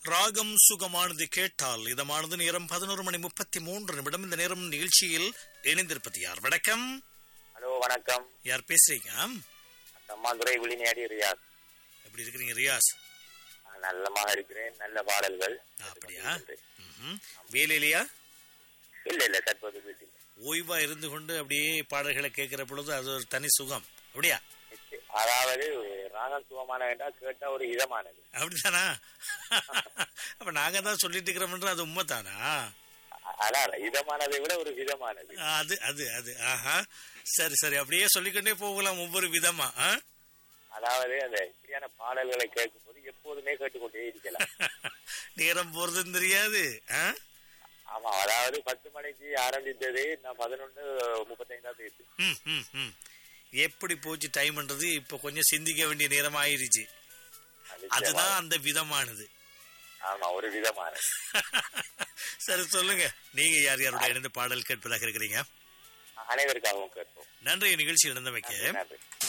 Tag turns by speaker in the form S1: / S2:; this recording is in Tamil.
S1: ராகம் சுகமானது கேட்டால் இதமானது நேரம் பதினோரு மணி முப்பத்தி மூன்று நிமிடம் இந்த நேரம் நிகழ்ச்சியில் இணைந்திருப்பது யார் வணக்கம்
S2: ஹலோ வணக்கம்
S1: யார் பேசுறீங்க
S2: அம்மாதுரை விழிநேடி ரியாஸ்
S1: எப்படி இருக்கிறீங்க ரியாஸ்
S2: நான் நல்லமாக இருக்கிறேன் நல்ல பாடல்கள்
S1: அப்படியா ம்ஹும். வேலையிலையா
S2: இல்ல இல்ல தற்போது வீட்டில்
S1: ஓய்வா இருந்து கொண்டு அப்படியே பாடல்களை கேட்கிற பொழுது அது ஒரு தனி சுகம் அப்படியா
S2: நிச்சயம். அதாவது ராகம் சுகமான வேண்டாம் கேட்டா ஒரு இதமானது
S1: அப்படித்தானா அப்ப நாங்க தான் சொல்லிட்டு இருக்கிறோம்ன்ற அது உண்மைதானா
S2: அ- அதான் இதமானதை விட ஒரு விதமானது
S1: அது அது அது ஆஹா சரி சரி அப்படியே சொல்லிக்கொண்டே போகலாம் ஒவ்வொரு விதமா ஆ?
S2: அதாவது அந்த இப்படியான பாடல்களை கேட்கும் போது எப்போதுமே கேட்டுக்கொண்டே இருக்கலாம்
S1: நேரம் போறதுன்னு தெரியாது ஆ?
S2: ஆமா அதாவது பத்து மணிக்கு ஆரம்பித்தது நான் பதினொன்று முப்பத்தைந்தாம் தேதி
S1: ம், ம், ம். எப்படி போச்சு டைம்ன்றது இப்ப கொஞ்சம் சிந்திக்க வேண்டிய நேரம் ஆயிருச்சு அதுதான் அந்த விதமானது
S2: ஆமா ஒரு விதமானது
S1: சரி சொல்லுங்க நீங்க யார் யாரோட இணைந்து பாடல் கேட்பதாக இருக்கிறீங்க
S2: அனைவருக்காகவும் கேட்போம்
S1: நன்றி நிகழ்ச்சி இணைந்தமைக்கு
S2: நன்றி